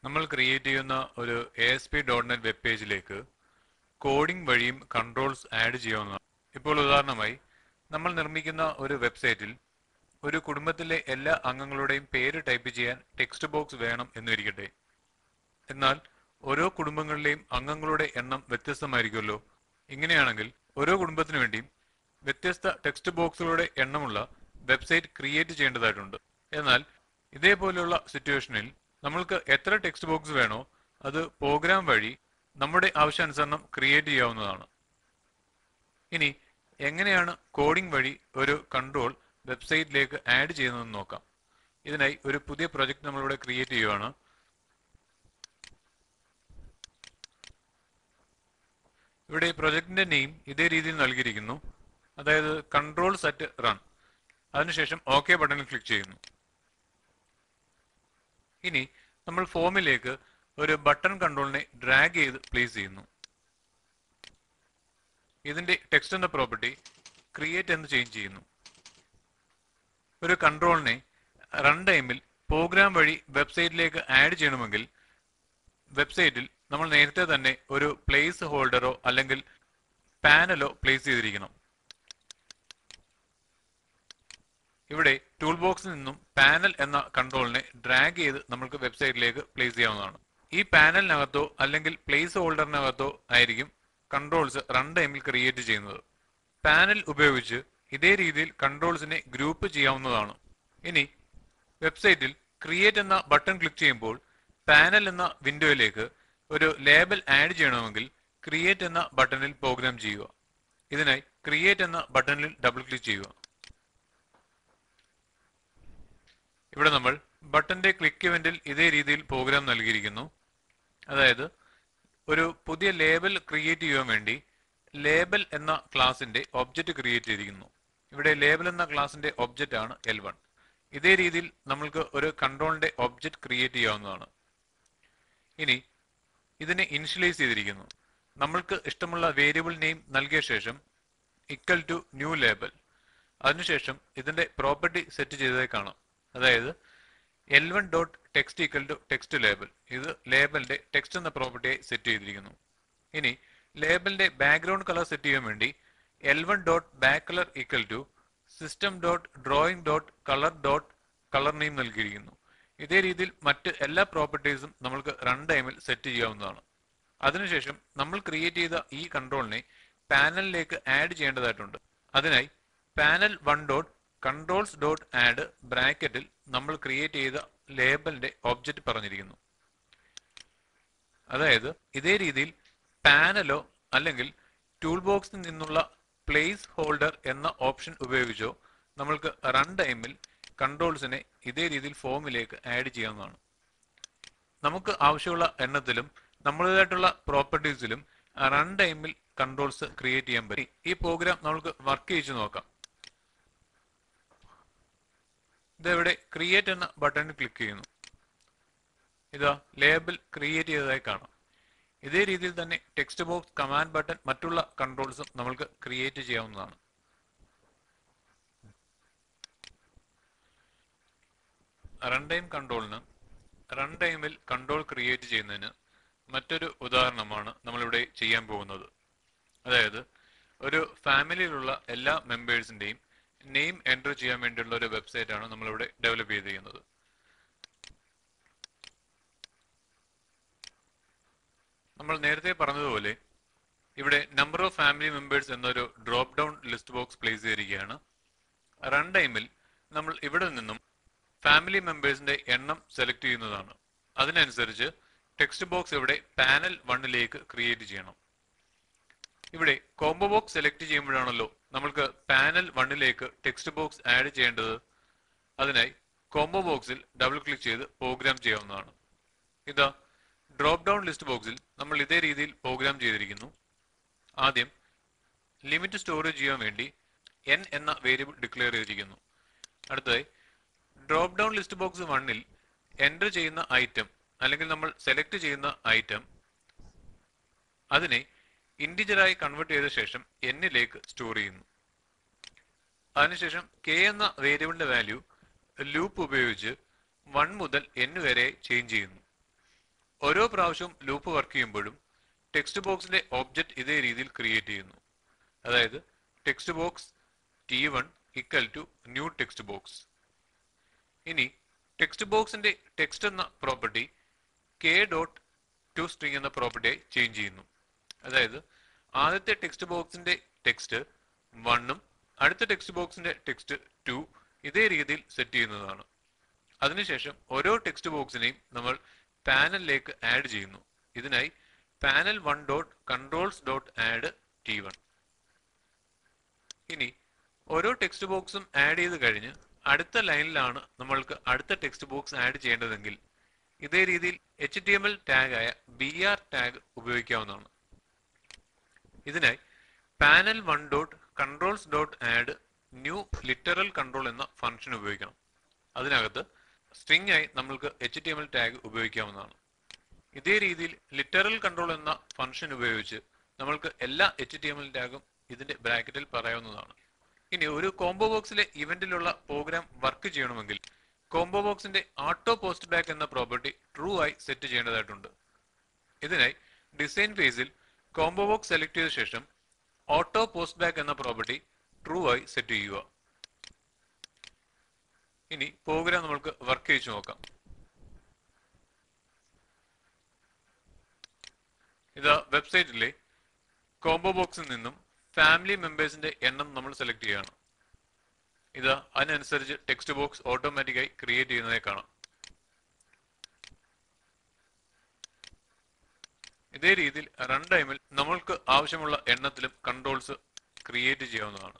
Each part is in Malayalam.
നമ്മൾ ക്രിയേറ്റ് ചെയ്യുന്ന ഒരു A S P dot net web പേജിലേക്ക് കോഡിംഗ് വഴിയും കൺട്രോൾസ് ആഡ് ചെയ്യാവുന്നതാണ് ഇപ്പോൾ ഉദാഹരണമായി നമ്മൾ നിർമ്മിക്കുന്ന ഒരു വെബ്സൈറ്റിൽ ഒരു കുടുംബത്തിലെ എല്ലാ അംഗങ്ങളുടെയും പേര് ടൈപ്പ് ചെയ്യാൻ ടെക്സ്റ്റ് ബോക്സ് വേണം എന്നിരിക്കട്ടെ എന്നാൽ ഓരോ കുടുംബങ്ങളിലെയും അംഗങ്ങളുടെ എണ്ണം വ്യത്യസ്തമായിരിക്കുമല്ലോ ഇങ്ങനെയാണെങ്കിൽ ഓരോ കുടുംബത്തിനു വേണ്ടിയും വ്യത്യസ്ത ടെക്സ്റ്റ് ബോക്സുകളുടെ എണ്ണമുള്ള വെബ്സൈറ്റ് ക്രിയേറ്റ് ചെയ്യേണ്ടതായിട്ടുണ്ട് എന്നാൽ ഇതേപോലെയുള്ള സിറ്റുവേഷനിൽ നമ്മൾക്ക് എത്ര ടെക്സ്റ്റ് ബോക്സ് വേണോ അത് പ്രോഗ്രാം വഴി നമ്മുടെ ആവശ്യാനുസരണം ക്രിയേറ്റ് ചെയ്യാവുന്നതാണ് ഇനി എങ്ങനെയാണ് കോഡിംഗ് വഴി ഒരു കൺട്രോൾ വെബ്സൈറ്റിലേക്ക് ആഡ് ചെയ്യുന്നതെന്ന് നോക്കാം ഇതിനായി ഒരു പുതിയ പ്രൊജക്ട് നമ്മളിവിടെ ക്രിയേറ്റ് ചെയ്യുകയാണ് ഇവിടെ പ്രൊജക്ടിന്റെ നെയിം ഇതേ രീതിയിൽ നൽകിയിരിക്കുന്നു അതായത് കൺട്രോൾ സെറ്റ് റൺ അതിനുശേഷം ഓക്കെ ബട്ടണിൽ ക്ലിക്ക് ചെയ്യുന്നു ഇനി നമ്മൾ ഫോമിലേക്ക് ഒരു ബട്ടൺ കൺട്രോളിനെ ഡ്രാഗ് ചെയ്ത് പ്ലേസ് ചെയ്യുന്നു ഇതിന്റെ ടെക്സ്റ്റ് എന്ന പ്രോപ്പർട്ടി ക്രിയേറ്റ് എന്ന് ചേഞ്ച് ചെയ്യുന്നു ഒരു കൺട്രോളിനെ റൺ ടൈമിൽ പ്രോഗ്രാം വഴി വെബ്സൈറ്റിലേക്ക് ആഡ് ചെയ്യണമെങ്കിൽ വെബ്സൈറ്റിൽ നമ്മൾ നേരത്തെ തന്നെ ഒരു പ്ലേസ് ഹോൾഡറോ അല്ലെങ്കിൽ പാനലോ പ്ലേസ് ചെയ്തിരിക്കണം ഇവിടെ ടൂൾ ബോക്സിൽ നിന്നും പാനൽ എന്ന കൺട്രോളിനെ ഡ്രാഗ് ചെയ്ത് നമുക്ക് വെബ്സൈറ്റിലേക്ക് പ്ലേസ് ചെയ്യാവുന്നതാണ് ഈ പാനലിനകത്തോ അല്ലെങ്കിൽ പ്ലേസ് ഹോൾഡറിനകത്തോ ആയിരിക്കും കൺട്രോൾസ് റൺ ടൈമിൽ ക്രിയേറ്റ് ചെയ്യുന്നത് പാനൽ ഉപയോഗിച്ച് ഇതേ രീതിയിൽ കൺട്രോൾസിനെ ഗ്രൂപ്പ് ചെയ്യാവുന്നതാണ് ഇനി വെബ്സൈറ്റിൽ ക്രിയേറ്റ് എന്ന ബട്ടൺ ക്ലിക്ക് ചെയ്യുമ്പോൾ പാനൽ എന്ന വിൻഡോയിലേക്ക് ഒരു ലേബൽ ആഡ് ചെയ്യണമെങ്കിൽ ക്രിയേറ്റ് എന്ന ബട്ടണിൽ പ്രോഗ്രാം ചെയ്യുക ഇതിനായി ക്രിയേറ്റ് എന്ന ബട്ടണിൽ ഡബിൾ ക്ലിക്ക് ചെയ്യുക ഇവിടെ നമ്മൾ ബട്ടന്റെ ക്ലിക്ക് ഇവന്റിൽ ഇതേ രീതിയിൽ പ്രോഗ്രാം നൽകിയിരിക്കുന്നു അതായത് ഒരു പുതിയ ലേബൽ ക്രിയേറ്റ് ചെയ്യാൻ വേണ്ടി ലേബൽ എന്ന ക്ലാസിന്റെ ഒബ്ജക്റ്റ് ക്രിയേറ്റ് ചെയ്തിരിക്കുന്നു ഇവിടെ ലേബൽ എന്ന ക്ലാസിന്റെ ഒബ്ജക്റ്റ് ആണ് എൽ വൺ ഇതേ രീതിയിൽ നമ്മൾക്ക് ഒരു കൺട്രോളിന്റെ ഒബ്ജക്റ്റ് ക്രിയേറ്റ് ചെയ്യാവുന്നതാണ് ഇനി ഇതിനെ ഇനിഷ്യലൈസ് ചെയ്തിരിക്കുന്നു നമ്മൾക്ക് ഇഷ്ടമുള്ള വേരിയബിൾ നെയിം നൽകിയ ശേഷം ഇക്വൽ ടു ന്യൂ ലേബൽ അതിനുശേഷം ഇതിന്റെ പ്രോപ്പർട്ടി സെറ്റ് ചെയ്തതായി കാണാം അതായത് L one dot text equal to text label ഇത് ലേബലിന്റെ ടെക്സ്റ്റ് എന്ന പ്രോപ്പർട്ടിയായി സെറ്റ് ചെയ്തിരിക്കുന്നു ഇനി ലേബലിന്റെ ബാക്ക്ഗ്രൗണ്ട് കളർ സെറ്റ് ചെയ്യാൻ വേണ്ടി L one dot back colour equal to system dot drawing dot colour dot colour name നൽകിയിരിക്കുന്നു ഇതേ രീതിയിൽ മറ്റ് എല്ലാ പ്രോപ്പർട്ടീസും നമ്മൾക്ക് റൺ ടൈമിൽ സെറ്റ് ചെയ്യാവുന്നതാണ് അതിനുശേഷം നമ്മൾ ക്രിയേറ്റ് ചെയ്ത ഈ കൺട്രോളിനെ പാനലിലേക്ക് ആഡ് ചെയ്യേണ്ടതായിട്ടുണ്ട് അതിനായി panel one dot controls dot add ബ്രാക്കറ്റിൽ നമ്മൾ ക്രിയേറ്റ് ചെയ്ത ലേബലിന്റെ ഒബ്ജക്റ്റ് പറഞ്ഞിരിക്കുന്നു അതായത് ഇതേ രീതിയിൽ പാനലോ അല്ലെങ്കിൽ ടൂൾ ബോക്സിൽ നിന്നുള്ള പ്ലേസ് ഹോൾഡർ എന്ന ഓപ്ഷൻ ഉപയോഗിച്ചോ നമ്മൾക്ക് റൺ ടൈമിൽ കൺട്രോൾസിനെ ഇതേ രീതിയിൽ ഫോമിലേക്ക് ആഡ് ചെയ്യാവുന്നതാണ് നമുക്ക് ആവശ്യമുള്ള എണ്ണത്തിലും നമ്മുടേതായിട്ടുള്ള പ്രോപ്പർട്ടീസിലും റൺ ടൈമിൽ കൺട്രോൾസ് ക്രിയേറ്റ് ചെയ്യാൻ പറ്റും ഈ പ്രോഗ്രാം നമുക്ക് വർക്ക് ചെയ്യിച്ചു നോക്കാം ഇതെവിടെ ക്രിയേറ്റ് എന്ന ബട്ടണിൽ ക്ലിക്ക് ചെയ്യുന്നു ഇതാ ലേബൽ ക്രിയേറ്റ് ചെയ്തതായി കാണാം ഇതേ രീതിയിൽ തന്നെ ടെക്സ്റ്റ് ബോക്സ് കമാൻഡ് ബട്ടൺ മറ്റുള്ള കൺട്രോൾസും നമ്മൾക്ക് ക്രിയേറ്റ് ചെയ്യാവുന്നതാണ് റൺ ടൈം കൺട്രോളിന് റൺ ടൈമിൽ കൺട്രോൾ ക്രിയേറ്റ് ചെയ്യുന്നതിന് മറ്റൊരു ഉദാഹരണമാണ് നമ്മളിവിടെ ചെയ്യാൻ പോകുന്നത് അതായത് ഒരു ഫാമിലിയിലുള്ള എല്ലാ മെമ്പേഴ്സിന്റെയും നെയിം എൻറ്റർ ചെയ്യാൻ വേണ്ടിയുള്ള ഒരു വെബ്സൈറ്റ് ആണ് നമ്മളിവിടെ ഡെവലപ്പ് ചെയ്തിരിക്കുന്നത് നമ്മൾ നേരത്തെ പറഞ്ഞതുപോലെ ഇവിടെ നമ്പർ ഓഫ് ഫാമിലി മെമ്പേഴ്സ് എന്നൊരു drop down list box place ചെയ്തിരിക്കുകയാണ് റൺ ടൈമിൽ നമ്മൾ ഇവിടെ നിന്നും ഫാമിലി മെമ്പേഴ്സിന്റെ എണ്ണം സെലക്ട് ചെയ്യുന്നതാണ് അതിനനുസരിച്ച് ടെക്സ്റ്റ് ബോക്സ് ഇവിടെ പാനൽ വണ്ണിലേക്ക് ക്രിയേറ്റ് ചെയ്യണം ഇവിടെ കോംബോ ബോക്സ് സെലക്ട് ചെയ്യുമ്പോഴാണല്ലോ നമ്മൾക്ക് പാനൽ വണ്ണിലേക്ക് ടെക്സ്റ്റ് ബോക്സ് ആഡ് ചെയ്യേണ്ടത് അതിനായി കോംബോ ബോക്സിൽ ഡബിൾ ക്ലിക്ക് ചെയ്ത് പ്രോഗ്രാം ചെയ്യാവുന്നതാണ് ഇതാ ഡ്രോപ്പ് ഡൗൺ ലിസ്റ്റ് ബോക്സിൽ നമ്മൾ ഇതേ രീതിയിൽ പ്രോഗ്രാം ചെയ്തിരിക്കുന്നു ആദ്യം ലിമിറ്റ് സ്റ്റോറേജ് ചെയ്യാൻ വേണ്ടി എൻ എന്ന വേരിയബിൾ ഡിക്ലെയർ ചെയ്തിരിക്കുന്നു അടുത്തതായി ഡ്രോപ്പ് ഡൗൺ ലിസ്റ്റ് ബോക്സ് വണ്ണിൽ എൻ്റർ ചെയ്യുന്ന ഐറ്റം അല്ലെങ്കിൽ നമ്മൾ സെലക്ട് ചെയ്യുന്ന ഐറ്റം അതിനെ ഇന്റിജറായി കൺവേർട്ട് ചെയ്ത ശേഷം എന്നിലേക്ക് സ്റ്റോർ ചെയ്യുന്നു അതിനുശേഷം കെ എന്ന വേരിയബിളിന്റെ വാല്യൂ ലൂപ്പ് ഉപയോഗിച്ച് വൺ മുതൽ എൻ വരെ ചേഞ്ച് ചെയ്യുന്നു ഓരോ പ്രാവശ്യവും ലൂപ്പ് വർക്ക് ചെയ്യുമ്പോഴും ടെക്സ്റ്റ് ബോക്സിന്റെ ഓബ്ജക്റ്റ് ഇതേ രീതിയിൽ ക്രിയേറ്റ് ചെയ്യുന്നു അതായത് text box T one equal to new text box ഇനി ടെക്സ്റ്റ് ബോക്സിന്റെ ടെക്സ്റ്റ് എന്ന property K dot to string എന്ന പ്രോപ്പർട്ടിയായി ചേഞ്ച് ചെയ്യുന്നു അതായത് ആദ്യത്തെ ടെക്സ്റ്റ് ബോക്സിന്റെ ടെക്സ്റ്റ് വണ്ണും അടുത്ത ടെക്സ്റ്റ് ബോക്സിന്റെ ടെക്സ്റ്റ് ടു ഇതേ രീതിയിൽ സെറ്റ് ചെയ്യുന്നതാണ് അതിനുശേഷം ഓരോ ടെക്സ്റ്റ് ബോക്സിനെയും നമ്മൾ പാനലിലേക്ക് ആഡ് ചെയ്യുന്നു ഇതിനായി panel one dot controls dot add T one ഇനി ഓരോ ടെക്സ്റ്റ് ബോക്സും ആഡ് ചെയ്ത് കഴിഞ്ഞ് അടുത്ത ലൈനിലാണ് നമ്മൾക്ക് അടുത്ത ടെക്സ്റ്റ് ബോക്സ് ആഡ് ചെയ്യേണ്ടതെങ്കിൽ ഇതേ രീതിയിൽ H T M L tag ആയ ബി ആർ ടാഗ് ഉപയോഗിക്കാവുന്നതാണ് ഇതിനായി panel one dot controls dot add new literal control എന്ന ഫംഗ്ഷൻ ഉപയോഗിക്കണം അതിനകത്ത് സ്ട്രിംഗ് ആയി നമ്മൾക്ക് H T M L tag ഉപയോഗിക്കാവുന്നതാണ് ഇതേ രീതിയിൽ ലിറ്ററൽ കൺട്രോൾ എന്ന ഫംഗ്ഷൻ ഉപയോഗിച്ച് നമ്മൾക്ക് എല്ലാ എച്ച് ടി എം എൽ ടാഗും ഇതിന്റെ ബ്രാക്കറ്റിൽ പറയാവുന്നതാണ് ഇനി ഒരു കോംബോ ബോക്സിലെ ഇവന്റിലുള്ള പ്രോഗ്രാം വർക്ക് ചെയ്യണമെങ്കിൽ കോംബോ ബോക്സിന്റെ ഓട്ടോ പോസ്റ്റ് ബാക്ക് എന്ന പ്രോപ്പർട്ടി ട്രൂ ആയി സെറ്റ് ചെയ്യേണ്ടതായിട്ടുണ്ട് ഇതിനായി design phase combo box select ചെയ്ത ശേഷം ഓട്ടോ പോസ്റ്റ് ബാക്ക് എന്ന പ്രോപ്പർട്ടി ട്രൂ ആയി സെറ്റ് ചെയ്യുക ഇനി പ്രോഗ്രാം നമുക്ക് വർക്ക് ചെയ്യിച്ചു നോക്കാം ഇത് വെബ്സൈറ്റിലെ കോംബോ ബോക്സിൽ നിന്നും ഫാമിലി മെമ്പേഴ്സിന്റെ എണ്ണം നമ്മൾ സെലക്ട് ചെയ്യണം ഇത് അതിനനുസരിച്ച് ടെക്സ്റ്റ് ബോക്സ് ഓട്ടോമാറ്റിക്കായി ക്രിയേറ്റ് ചെയ്യുന്നതായി കാണാം ഇതേ രീതിയിൽ റൺ ടൈമിൽ നമ്മൾക്ക് ആവശ്യമുള്ള എണ്ണത്തിലും കൺട്രോൾസ് ക്രിയേറ്റ് ചെയ്യാവുന്നതാണ്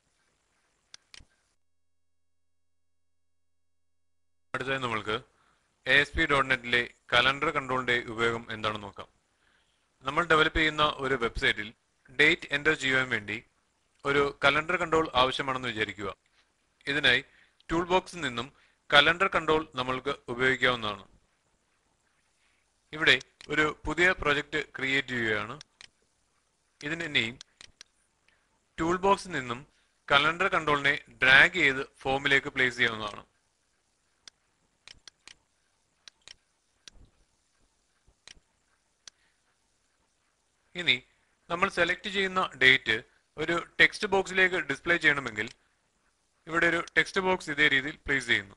അടുത്തതായി നമ്മൾക്ക് എ എസ് പി ഡോട്ട് നെറ്റിലെ കലണ്ടർ കൺട്രോളിന്റെ ഉപയോഗം എന്താണെന്ന് നോക്കാം നമ്മൾ ഡെവലപ്പ് ചെയ്യുന്ന ഒരു വെബ്സൈറ്റിൽ ഡേറ്റ് എൻ്റർ ചെയ്യുവാൻ വേണ്ടി ഒരു കലണ്ടർ കൺട്രോൾ ആവശ്യമാണെന്ന് വിചാരിക്കുക ഇതിനായി ടൂൾ ബോക്സിൽ നിന്നും കലണ്ടർ കൺട്രോൾ നമ്മൾക്ക് ഉപയോഗിക്കാവുന്നതാണ് ഇവിടെ ഒരു പുതിയ പ്രൊജക്റ്റ് ക്രിയേറ്റ് ചെയ്യുകയാണ് ഇതിന്റെ നെയിം ടൂൾ ബോക്സിൽ നിന്നും കലണ്ടർ കൺട്രോളിനെ ഡ്രാഗ് ചെയ്ത് ഫോമിലേക്ക് പ്ലേസ് ചെയ്യാവുന്നതാണ് ഇനി നമ്മൾ സെലക്ട് ചെയ്യുന്ന ഡേറ്റ് ഒരു ടെക്സ്റ്റ് ബോക്സിലേക്ക് ഡിസ്പ്ലേ ചെയ്യണമെങ്കിൽ ഇവിടെ ഒരു ടെക്സ്റ്റ് ബോക്സ് ഇതേ രീതിയിൽ പ്ലേസ് ചെയ്യുന്നു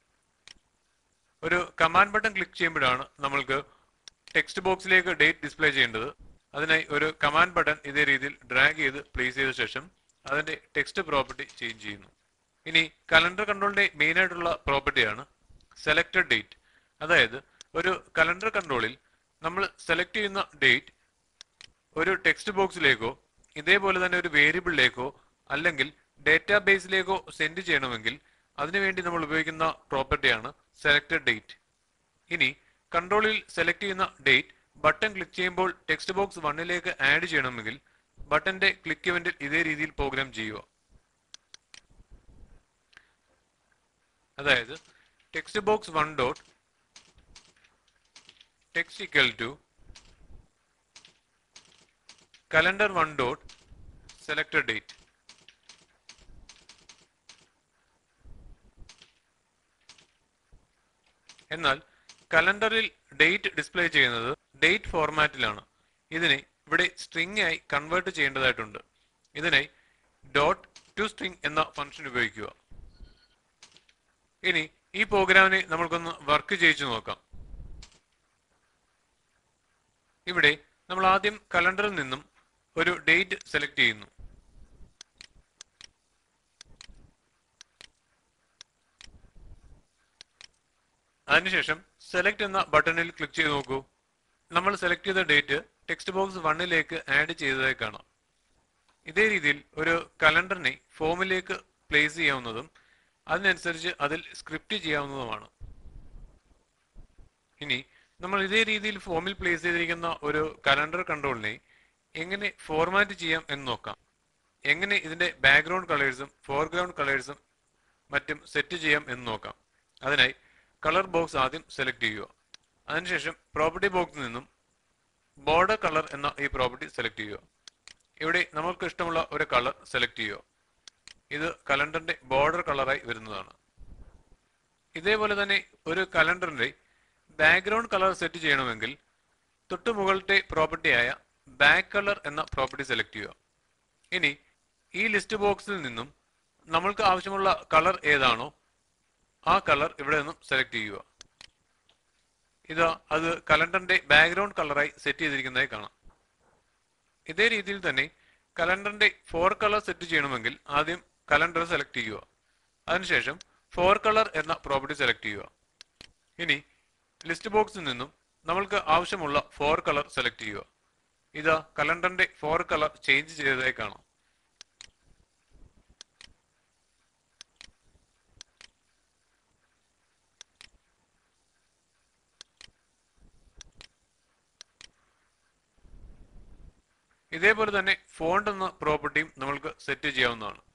ഒരു കമാൻഡ് ബട്ടൺ ക്ലിക്ക് ചെയ്യുമ്പോഴാണ് നമ്മൾക്ക് ടെക്സ്റ്റ് ബോക്സിലേക്ക് ഡേറ്റ് ഡിസ്പ്ലേ ചെയ്യേണ്ടത് അതിനായി ഒരു കമാൻഡ് ബട്ടൺ ഇതേ രീതിയിൽ ഡ്രാഗ് ചെയ്ത് പ്ലേസ് ചെയ്ത ശേഷം അതിന്റെ ടെക്സ്റ്റ് പ്രോപ്പർട്ടി ചേഞ്ച് ചെയ്യുന്നു ഇനി കലണ്ടർ കൺട്രോളിന്റെ മെയിൻ ആയിട്ടുള്ള പ്രോപ്പർട്ടിയാണ് സെലക്ടഡ് ഡേറ്റ് അതായത് ഒരു കലണ്ടർ കൺട്രോളിൽ നമ്മൾ സെലക്ട് ചെയ്യുന്ന ഡേറ്റ് ഒരു ടെക്സ്റ്റ് ബോക്സിലേക്കോ ഇതേപോലെ തന്നെ ഒരു വേരിയബിളിലേക്കോ അല്ലെങ്കിൽ ഡേറ്റാബേസിലേക്കോ സെൻഡ് ചെയ്യണമെങ്കിൽ അതിനുവേണ്ടി നമ്മൾ ഉപയോഗിക്കുന്ന പ്രോപ്പർട്ടിയാണ് സെലക്ടഡ് ഡേറ്റ് ഇനി കൺട്രോളിൽ സെലക്ട് ചെയ്യുന്ന ഡേറ്റ് ബട്ടൺ ക്ലിക്ക് ചെയ്യുമ്പോൾ ടെക്സ്റ്റ് ബോക്സ് വണ്ണിലേക്ക് ആഡ് ചെയ്യണമെങ്കിൽ ബട്ടന്റെ ക്ലിക്ക് ഇവന്റിൽ ഇതേ രീതിയിൽ പ്രോഗ്രാം ചെയ്യുക അതായത് text box one dot text equal to calendar one dot selected date എന്നാൽ കലണ്ടറിൽ ഡേറ്റ് ഡിസ്പ്ലേ ചെയ്യുന്നത് ഡേറ്റ് ഫോർമാറ്റിലാണ് ഇതിനെ ഇവിടെ സ്ട്രിംഗ് ആയി കൺവേർട്ട് ചെയ്യേണ്ടതായിട്ടുണ്ട് ഇതിനായി ഡോട്ട് ടു സ്ട്രിംഗ് എന്ന ഫംഗ്ഷൻ ഉപയോഗിക്കുക ഇനി ഈ പ്രോഗ്രാമിനെ നമ്മൾക്കൊന്ന് വർക്ക് ചെയ്യിച്ചു നോക്കാം ഇവിടെ നമ്മൾ ആദ്യം കലണ്ടറിൽ നിന്നും ഒരു ഡേറ്റ് സെലക്ട് ചെയ്യുന്നു അതിനുശേഷം സെലക്ട് എന്ന ബട്ടണിൽ ക്ലിക്ക് ചെയ്ത് നോക്കൂ നമ്മൾ സെലക്ട് ചെയ്ത ഡേറ്റ് ടെക്സ്റ്റ് ബോക്സ് വണ്ണിലേക്ക് ആഡ് ചെയ്തതായി കാണാം ഇതേ രീതിയിൽ ഒരു കലണ്ടറിനെ ഫോമിലേക്ക് പ്ലേസ് ചെയ്യാവുന്നതും അതിനനുസരിച്ച് അതിൽ സ്ക്രിപ്റ്റ് ചെയ്യാവുന്നതുമാണ് ഇനി നമ്മൾ ഇതേ രീതിയിൽ ഫോമിൽ പ്ലേസ് ചെയ്തിരിക്കുന്ന ഒരു കലണ്ടർ കൺട്രോളിനെ എങ്ങനെ ഫോർമാറ്റ് ചെയ്യാം എന്ന് നോക്കാം എങ്ങനെ ഇതിന്റെ ബാക്ക്ഗ്രൗണ്ട് കളേഴ്സും ഫോർഗ്രൗണ്ട് കളേഴ്സും മറ്റും സെറ്റ് ചെയ്യാം എന്ന് നോക്കാം അതിനായി കളർ ബോക്സ് ആദ്യം സെലക്ട് ചെയ്യുക അതിനുശേഷം പ്രോപ്പർട്ടി ബോക്സിൽ നിന്നും ബോർഡർ കളർ എന്ന ഈ പ്രോപ്പർട്ടി സെലക്ട് ചെയ്യുക ഇവിടെ നമുക്ക് ഇഷ്ടമുള്ള ഒരു കളർ സെലക്ട് ചെയ്യുക ഇത് കലണ്ടറിന്റെ ബോർഡർ കളറായി വരുന്നതാണ് ഇതേപോലെ തന്നെ ഒരു കലണ്ടറിന്റെ ബാക്ക്ഗ്രൗണ്ട് കളർ സെറ്റ് ചെയ്യണമെങ്കിൽ തൊട്ടു മുകളിലത്തെ പ്രോപ്പർട്ടിയായ ബാക്ക് കളർ എന്ന പ്രോപ്പർട്ടി സെലക്ട് ചെയ്യുക ഇനി ഈ ലിസ്റ്റ് ബോക്സിൽ നിന്നും നമ്മൾക്ക് ആവശ്യമുള്ള കളർ ഏതാണോ ആ കളർ ഇവിടെ നിന്നും സെലക്ട് ചെയ്യുക ഇതാ അത് കലണ്ടറിന്റെ ബാക്ക്ഗ്രൗണ്ട് കളറായി സെറ്റ് ചെയ്തിരിക്കുന്നതായി കാണാം ഇതേ രീതിയിൽ തന്നെ കലണ്ടറിന്റെ ഫോർ കളർ സെറ്റ് ചെയ്യണമെങ്കിൽ ആദ്യം കലണ്ടർ സെലക്ട് ചെയ്യുക അതിനുശേഷം ഫോർ കളർ എന്ന പ്രോപ്പർട്ടി സെലക്ട് ചെയ്യുക ഇനി ലിസ്റ്റ് ബോക്സിൽ നിന്നും നമ്മൾക്ക് ആവശ്യമുള്ള ഫോർ കളർ സെലക്ട് ചെയ്യുക ഇതാ കലണ്ടറിന്റെ ഫോർ കളർ ചേഞ്ച് ചെയ്തതായി കാണാം ഇതേപോലെ തന്നെ ഫോണ്ട് എന്ന പ്രോപ്പർട്ടിയും നമ്മൾക്ക് സെറ്റ് ചെയ്യാവുന്നതാണ്